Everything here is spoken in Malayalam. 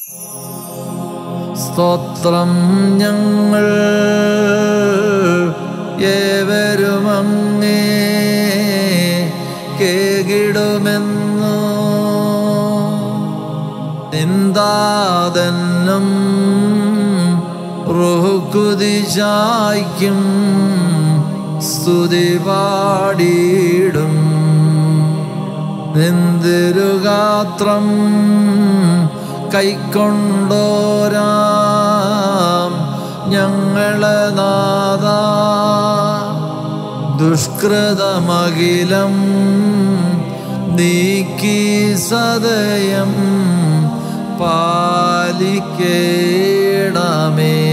സ്തോത്രം ഞങ്ങൾ ഏവരും അങ്ങേ കേകിടുമെന്നു നിന്ദാതന്നും റുഹുക്കുതിശായ്ക്കും സ്തുതി പാടിയിടും നിന്തിരുഗാത്രം കൈക്കൊണ്ടോരാം ഞങ്ങളെ നാദ ദുഷ്കൃതമകിലം നീക്കി സദയം പാലിക്കേടമേ